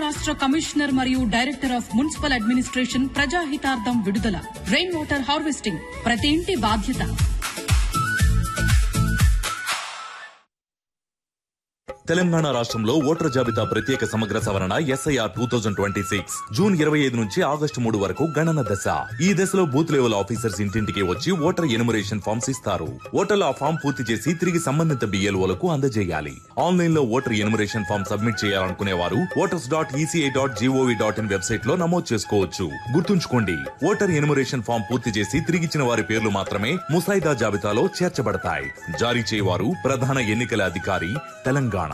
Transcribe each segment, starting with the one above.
రాష్ట్ర కమిషనర్ మరియు director of municipal administration ప్రజాహితార్థం విడుదల రెయిన్ వాటర్ హార్వెస్టింగ్ ప్రతి ఇంటి బాధ్యత తెలంగాణ రాష్ట్రంలో ఓటర్ జాబితా ప్రత్యేక సమగ్ర సవరణ SIR two thousand twenty six June ఇరవై ఐదు నుంచి ఆగస్టు మూడు వరకు గణన దశ ఈ దశలో బూత్ లెవెల్ ఆఫీసర్స్ ఇంటింటికి వచ్చి ఓటర్ ఎనుమరేషన్ ఫామ్స్ ఇస్తారు ఓటర్లు ఆ ఫామ్ పూర్తి చేసి తిరిగి సంబంధిత బిఎల్ఓలకు అందజేయాలి ఆన్లైన్ లో ఓటర్ ఎనుమరేషన్ ఫామ్ సబ్మిట్ చేయాలనుకునే వారు voters dot ECI dot G O V dot in website లో నమోదు చేసుకోవచ్చు గుర్తుంచుకోండి ఓటర్ ఎనుమరేషన్ ఫామ్ పూర్తి చేసి తిరిగిచ్చిన వారి పేర్లు మాత్రమే ముసాయిదా జాబితాలో చేర్చబడతాయి జారీ చేయవారు ప్రధాన ఎన్నికల అధికారి తెలంగాణ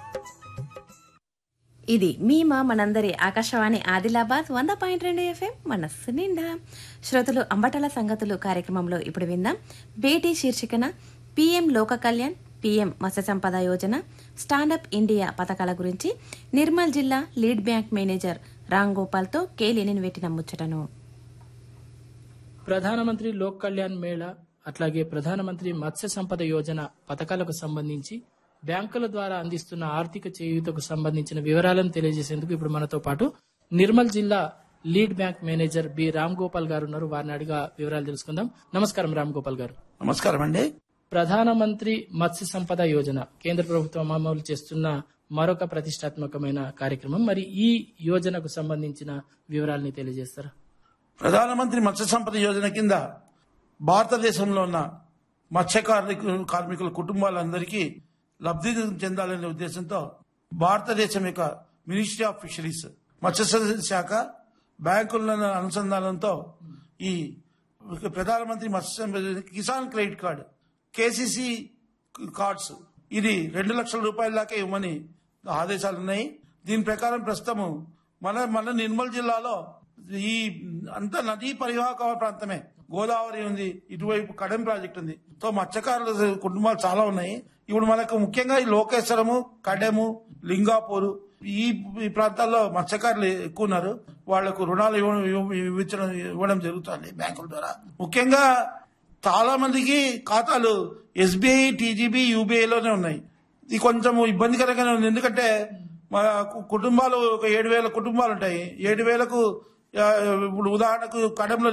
ఇది మీ మా మనందరి ఆకాశవాణి ఆదిలాబాద్ వంద పాయింట్ రెండు ఎఫ్ఎం మనస్సు నిండా శ్రోతలు అంబటల సంగతులు కార్యక్రమంలో ఇప్పుడు విందాం భేటీ శీర్షికన పీఎం లోక కళ్యాణ్ పీఎం మత్స్య సంపద యోజన స్టాండప్ ఇండియా పథకాల గురించి నిర్మల్ జిల్లా లీడ్ బ్యాంక్ మేనేజర్ రామ్ గోపాల్తో కే లెనిన్ పెట్టిన ముచ్చటను ప్రధానమంత్రి లోక్ కళ్యాణ్ మేళా అట్లాగే ప్రధానమంత్రి మత్స్య సంపద యోజన పథకాలకు సంబంధించి బ్యాంకుల ద్వారా అందిస్తున్న ఆర్థిక చేయూతకు సంబంధించిన వివరాలను తెలియజేసేందుకు ఇప్పుడు మనతో పాటు నిర్మల్ జిల్లా lead bank manager B Ram Gopal గారు ఉన్నారు వారిని అడిగా వివరాలు తెలుసుకుందాం నమస్కారం రామ్ గోపాల్ గారు నమస్కారం అండి ప్రధానమంత్రి మత్స్య సంపద యోజన కేంద్ర ప్రభుత్వం అమలు చేస్తున్న మరొక ప్రతిష్టాత్మకమైన కార్యక్రమం మరి ఈ యోజనకు సంబంధించిన వివరాలని తెలియజేస్తారా ప్రధానమంత్రి మత్స్య సంపద యోజన కింద భారతదేశంలో ఉన్న మత్స్య కార్మికులు కార్మికుల కుటుంబాలందరికీ లబ్ధి చెందాలనే ఉద్దేశంతో భారతదేశం యొక్క మినిస్ట్రీ ఆఫ్ ఫిషరీస్ మత్స్య శాఖ బ్యాంకుల అనుసంధానంతో ఈ ప్రధానమంత్రి Matsya Sampada Kisan credit card KCC cards ఇది రెండు లక్షల రూపాయల దాకా ఇవ్వమని ఆదేశాలు ఉన్నాయి దీని ప్రకారం ప్రస్తుతము మన మన నిర్మల్ జిల్లాలో ఈ అంత నదీ పరివాహక ప్రాంతమే గోదావరి ఉంది ఇటువైపు కడెం ప్రాజెక్ట్ ఉంది సో మత్స్యకారుల కుటుంబాలు చాలా ఉన్నాయి ఇప్పుడు మనకు ముఖ్యంగా ఈ లోకేశ్వరము కడెము లింగాపూరు ఈ ఈ ప్రాంతాల్లో మత్స్యకారులు ఎక్కువ ఉన్నారు వాళ్లకు రుణాలు ఇవ్వడం ఇవ్వ- ఇవ్వడం ఇవ్వడం జరుగుతుంది బ్యాంకుల ద్వారా ముఖ్యంగా చాలా మందికి ఖాతాలు ఎస్బీఐ టీజీబీ యూబీఐలోనే ఉన్నాయి ఇది కొంచెం ఇబ్బందికరంగానే ఉంది ఎందుకంటే మా కు- కుటుంబాలు ఒక ఏడు వేల కుటుంబాలు ఉంటాయి ఏడు వేలకు ఆ, ఇప్పుడు ఉదాహరణకు కడంలో